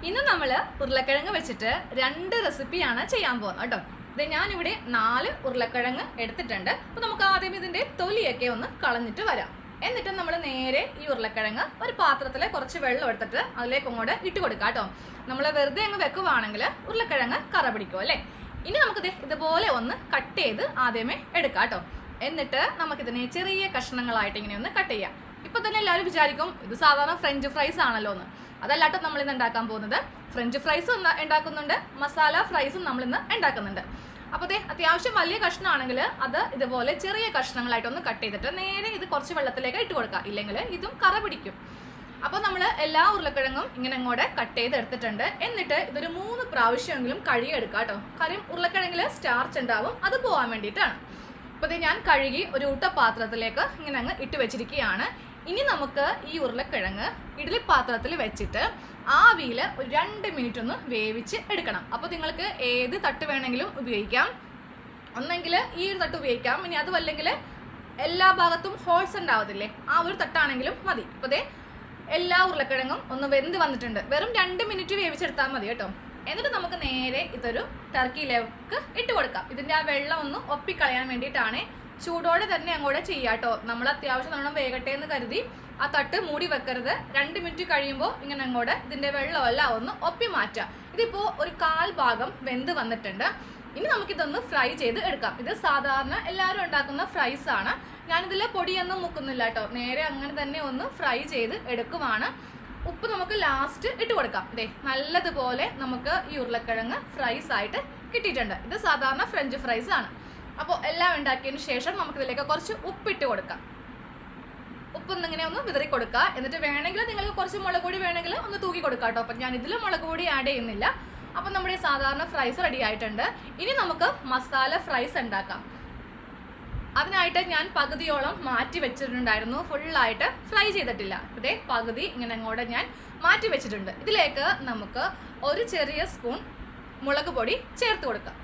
ഇന്ന് നമ്മൾ ഉരുളക്കിഴങ്ങ് വെച്ചിട്ട് രണ്ട് റെസിപ്പിയാണ് ചെയ്യാൻ പോകുന്നത് കേട്ടോ ഇത് ഞാനിവിടെ നാല് ഉരുളക്കിഴങ്ങ് എടുത്തിട്ടുണ്ട് അപ്പോൾ നമുക്ക് ആദ്യം ഇതിൻ്റെ തൊലിയൊക്കെ ഒന്ന് കളഞ്ഞിട്ട് വരാം എന്നിട്ട് നമ്മൾ നേരെ ഈ ഉരുളക്കിഴങ്ങ് ഒരു പാത്രത്തിൽ കുറച്ച് വെള്ളം എടുത്തിട്ട് അതിലേക്ക് അങ്ങോട്ട് ഇട്ട് കൊടുക്കാം കേട്ടോ നമ്മൾ വെറുതെ അങ്ങ് വെക്കുവാണെങ്കിൽ ഉരുളക്കിഴങ്ങ് കറ പിടിക്കും അല്ലേ ഇനി നമുക്കിത് ഇതുപോലെ ഒന്ന് കട്ട് ചെയ്ത് ആദ്യമേ എടുക്കാം കേട്ടോ എന്നിട്ട് നമുക്കിതിനെ ചെറിയ കഷ്ണങ്ങളായിട്ട് ഇങ്ങനെ ഒന്ന് കട്ട് ചെയ്യാം ഇപ്പൊ തന്നെ എല്ലാവരും വിചാരിക്കും ഇത് സാധാരണ ഫ്രഞ്ച് ഫ്രൈസ് ആണല്ലോ എന്ന് അതല്ലാട്ടോ നമ്മൾ ഇന്ന് ഉണ്ടാക്കാൻ പോകുന്നത് ഫ്രഞ്ച് ഫ്രൈസും ഉണ്ടാക്കുന്നുണ്ട് മസാല ഫ്രൈസും നമ്മൾ ഇന്ന് ഉണ്ടാക്കുന്നുണ്ട് അപ്പോൾ അതെ അത്യാവശ്യം വലിയ കഷ്ണമാണെങ്കിൽ അത് ഇതുപോലെ ചെറിയ കഷ്ണങ്ങളായിട്ടൊന്ന് കട്ട് ചെയ്തിട്ട് നേരെ ഇത് കുറച്ച് വെള്ളത്തിലേക്ക് ഇട്ട് കൊടുക്കാം ഇല്ലെങ്കിൽ ഇതും കറ പിടിക്കും അപ്പോൾ നമ്മൾ എല്ലാ ഉരുളക്കിഴങ്ങും ഇങ്ങനെ അങ്ങോട്ട് കട്ട് ചെയ്ത് എടുത്തിട്ടുണ്ട് എന്നിട്ട് ഇതൊരു മൂന്ന് പ്രാവശ്യമെങ്കിലും കഴുകിയെടുക്കാം കേട്ടോ കാര്യം ഉരുളക്കിഴങ്ങിൽ സ്റ്റാർച്ച് ഉണ്ടാവും അത് പോകാൻ വേണ്ടിയിട്ടാണ് അപ്പോൾ ഇത് ഞാൻ കഴുകി ഒരു ഊട്ട പാത്രത്തിലേക്ക് ഇങ്ങനെ അങ്ങ് ഇട്ട് വെച്ചിരിക്കുകയാണ് ഇനി നമുക്ക് ഈ ഉരുളക്കിഴങ്ങ് ഇഡ്ഡലി പാത്രത്തിൽ വെച്ചിട്ട് ആവിയിൽ ഒരു രണ്ട് മിനിറ്റ് ഒന്ന് വേവിച്ച് എടുക്കണം അപ്പോൾ നിങ്ങൾക്ക് ഏത് തട്ട് വേണമെങ്കിലും ഉപയോഗിക്കാം ഒന്നെങ്കിൽ ഈ ഒരു തട്ട് ഉപയോഗിക്കാം ഇനി അതുമല്ലെങ്കിൽ എല്ലാ ഭാഗത്തും ഹോൾസ് ഉണ്ടാവത്തില്ലേ ആ ഒരു തട്ടാണെങ്കിലും മതി അപ്പോൾ ദേ എല്ലാ ഉരുളക്കിഴങ്ങും ഒന്ന് വെന്ത് വന്നിട്ടുണ്ട് വെറും രണ്ട് മിനിറ്റ് വേവിച്ചെടുത്താൽ മതി കേട്ടോ എന്നിട്ട് നമുക്ക് നേരെ ഇതൊരു ടർക്കിയിലേക്ക് ഇട്ട് കൊടുക്കാം ഇതിൻ്റെ ആ വെള്ളം ഒന്ന് ഒപ്പിക്കളയാൻ വേണ്ടിയിട്ടാണ് ചൂടോടെ തന്നെ അങ്ങോട്ട് ചെയ്യാം കേട്ടോ നമ്മൾ അത്യാവശ്യം നല്ലോണം വേകട്ടെ എന്ന് കരുതി ആ തട്ട് മൂടി വെക്കരുത് രണ്ട് മിനിറ്റ് കഴിയുമ്പോൾ ഇങ്ങനെ അങ്ങോട്ട് ഇതിൻ്റെ വെള്ളമെല്ലാം ഒന്ന് ഒപ്പി മാറ്റാം ഇതിപ്പോൾ ഒരു കാൽ ഭാഗം വെന്ത് വന്നിട്ടുണ്ട് ഇനി നമുക്കിതൊന്ന് ഫ്രൈ ചെയ്ത് എടുക്കാം ഇത് സാധാരണ എല്ലാവരും ഉണ്ടാക്കുന്ന ഫ്രൈസ് ആണ് ഞാനിതിൽ പൊടിയൊന്നും മുക്കുന്നില്ല കേട്ടോ നേരെ അങ്ങനെ തന്നെ ഒന്ന് ഫ്രൈ ചെയ്ത് എടുക്കുവാണ് ഉപ്പ് നമുക്ക് ലാസ്റ്റ് ഇട്ട് കൊടുക്കാം ദേ നല്ലതുപോലെ നമുക്ക് ഈ ഉരുളക്കിഴങ്ങ് ഫ്രൈസ് ആയിട്ട് കിട്ടിയിട്ടുണ്ട് ഇത് സാധാരണ ഫ്രഞ്ച് ഫ്രൈസ് ആണ് അപ്പോൾ എല്ലാം ഉണ്ടാക്കിയതിന് ശേഷം നമുക്ക് ഇതിലേക്ക് കുറച്ച് ഉപ്പിട്ട് കൊടുക്കാം ഉപ്പൊന്ന് ഇങ്ങനെ ഒന്ന് വിതറി കൊടുക്കുക എന്നിട്ട് വേണമെങ്കിൽ നിങ്ങൾക്ക് കുറച്ച് മുളക് പൊടി വേണമെങ്കിൽ ഒന്ന് തൂക്കി കൊടുക്കാം കേട്ടോ അപ്പം ഞാൻ ഇതിൽ മുളക് പൊടി ആഡ് ചെയ്യുന്നില്ല അപ്പം നമ്മുടെ സാധാരണ ഫ്രൈസ് റെഡി ആയിട്ടുണ്ട് ഇനി നമുക്ക് മസാല ഫ്രൈസ് ഉണ്ടാക്കാം അതിനായിട്ട് ഞാൻ പകുതിയോളം മാറ്റി വെച്ചിട്ടുണ്ടായിരുന്നു ഫുള്ളായിട്ട് ഫ്രൈ ചെയ്തിട്ടില്ല ഇതേ പകുതി ഇങ്ങനെ അങ്ങോട്ട് ഞാൻ മാറ്റി വെച്ചിട്ടുണ്ട് ഇതിലേക്ക് നമുക്ക് ഒരു ചെറിയ സ്പൂൺ മുളക് പൊടി ചേർത്ത് കൊടുക്കാം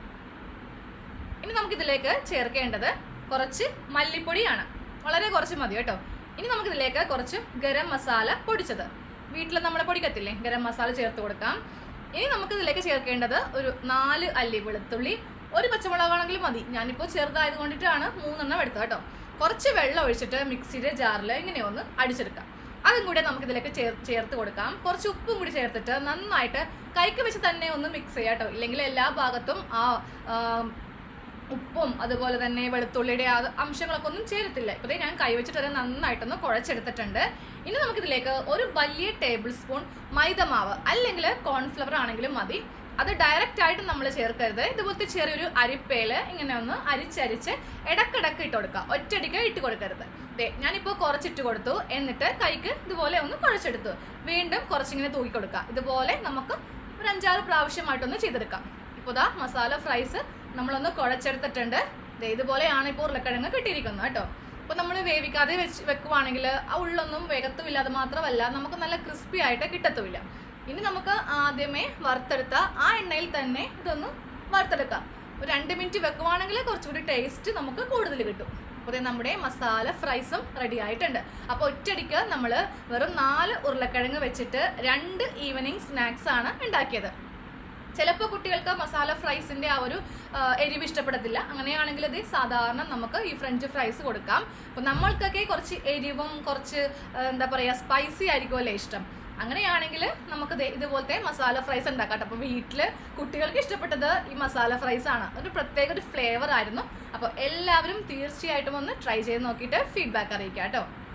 ഇനി നമുക്കിതിലേക്ക് ചേർക്കേണ്ടത് കുറച്ച് മല്ലിപ്പൊടിയാണ് വളരെ കുറച്ച് മതി കേട്ടോ ഇനി നമുക്കിതിലേക്ക് കുറച്ച് ഗരം മസാല പൊടിച്ചത് വീട്ടിൽ നമ്മൾ പൊടിക്കത്തില്ലേ ഗരം മസാല ചേർത്ത് കൊടുക്കാം ഇനി നമുക്കിതിലേക്ക് ചേർക്കേണ്ടത് ഒരു നാല് അല്ലി വെളുത്തുള്ളി ഒരു പച്ചമുളകാണെങ്കിലും മതി ഞാനിപ്പോൾ ചെറുതായത് കൊണ്ടിട്ടാണ് മൂന്നെണ്ണം എടുത്തത് കേട്ടോ കുറച്ച് വെള്ളം ഒഴിച്ചിട്ട് മിക്സിയുടെ ജാറിൽ ഇങ്ങനെ ഒന്ന് അടിച്ചെടുക്കാം അതും കൂടെ നമുക്കിതിലേക്ക് ചേർ ചേർത്ത് കൊടുക്കാം കുറച്ച് ഉപ്പും കൂടി ചേർത്തിട്ട് നന്നായിട്ട് കൈക്ക് വെച്ച് തന്നെ ഒന്ന് മിക്സ് ചെയ്യാം കേട്ടോ ഇല്ലെങ്കിൽ എല്ലാ ഭാഗത്തും ആ ഉപ്പും അതുപോലെ തന്നെ വെളുത്തുള്ളിയുടെ ആ അംശങ്ങളൊക്കെ ഒന്നും ചേരത്തില്ല ഇപ്പോഴേ ഞാൻ കൈവച്ചിട്ട് അത് നന്നായിട്ടൊന്ന് കുഴച്ചെടുത്തിട്ടുണ്ട് ഇനി നമുക്കിതിലേക്ക് ഒരു വലിയ ടേബിൾ സ്പൂൺ മൈദമാവ് അല്ലെങ്കിൽ കോൺഫ്ലവർ ആണെങ്കിലും മതി അത് ഡയറക്റ്റ് ആയിട്ട് നമ്മൾ ചേർക്കരുത് ഇതുപോലത്തെ ചെറിയൊരു അരിപ്പേല് ഇങ്ങനെ ഒന്ന് അരിച്ചരിച്ച് ഇടക്കിടക്ക് ഇട്ട് കൊടുക്കുക ഒറ്റയടിക്ക് ഇട്ട് കൊടുക്കരുത് ദേ ഞാനിപ്പോൾ കുറച്ചിട്ട് കൊടുത്തു എന്നിട്ട് കൈക്ക് ഇതുപോലെ ഒന്ന് കുഴച്ചെടുത്തു വീണ്ടും കുറച്ചിങ്ങനെ തൂക്കി കൊടുക്കുക ഇതുപോലെ നമുക്ക് ഒരു അഞ്ചാറ് പ്രാവശ്യമായിട്ടൊന്ന് ചെയ്തെടുക്കാം ഇപ്പോൾ ദാ മസാല ഫ്രൈസ് നമ്മളൊന്ന് കുഴച്ചെടുത്തിട്ടുണ്ട് ദേ ഇതുപോലെയാണ് ഇപ്പോൾ ഉരുളക്കിഴങ്ങ് കിട്ടിയിരിക്കുന്നത് കേട്ടോ അപ്പോൾ നമ്മൾ വേവിക്കാതെ വെച്ച് വെക്കുവാണെങ്കിൽ ആ ഉള്ളൊന്നും വേഗത്തുമില്ല അത് മാത്രമല്ല നമുക്ക് നല്ല ക്രിസ്പി ആയിട്ട് കിട്ടത്തുമില്ല ഇനി നമുക്ക് ആദ്യമേ വറുത്തെടുത്ത ആ എണ്ണയിൽ തന്നെ ഇതൊന്ന് വറുത്തെടുക്കാം ഒരു രണ്ട് മിനിറ്റ് വെക്കുവാണെങ്കിൽ കുറച്ചുകൂടി ടേസ്റ്റ് നമുക്ക് കൂടുതൽ കിട്ടും അപ്പോൾ നമ്മുടെ മസാല ഫ്രൈസും റെഡി ആയിട്ടുണ്ട് അപ്പോൾ ഒറ്റയടിക്ക് നമ്മൾ വെറും നാല് ഉരുളക്കിഴങ്ങ് വെച്ചിട്ട് രണ്ട് ഈവനിങ് സ്നാക്സ് ആണ് ഉണ്ടാക്കിയത് ചിലപ്പോൾ കുട്ടികൾക്ക് മസാല ഫ്രൈസിൻ്റെ ആ ഒരു എരിവ് ഇഷ്ടപ്പെടത്തില്ല അങ്ങനെയാണെങ്കിൽ ഇത് സാധാരണ നമുക്ക് ഈ ഫ്രഞ്ച് ഫ്രൈസ് കൊടുക്കാം അപ്പോൾ നമ്മൾക്കൊക്കെ കുറച്ച് എരിവും കുറച്ച് എന്താ പറയുക സ്പൈസി ആയിരിക്കുമല്ലേ ഇഷ്ടം അങ്ങനെയാണെങ്കിൽ നമുക്ക് ഇതുപോലത്തെ മസാല ഫ്രൈസ് ഉണ്ടാക്കാം അപ്പോൾ വീട്ടിൽ കുട്ടികൾക്ക് ഇഷ്ടപ്പെട്ടത് ഈ മസാല ഫ്രൈസ് ആണ് ഒരു പ്രത്യേക ഒരു ഫ്ലേവർ ആയിരുന്നു അപ്പോൾ എല്ലാവരും തീർച്ചയായിട്ടും ഒന്ന് ട്രൈ ചെയ്ത് നോക്കിയിട്ട് ഫീഡ്ബാക്ക് അറിയിക്കാം കേട്ടോ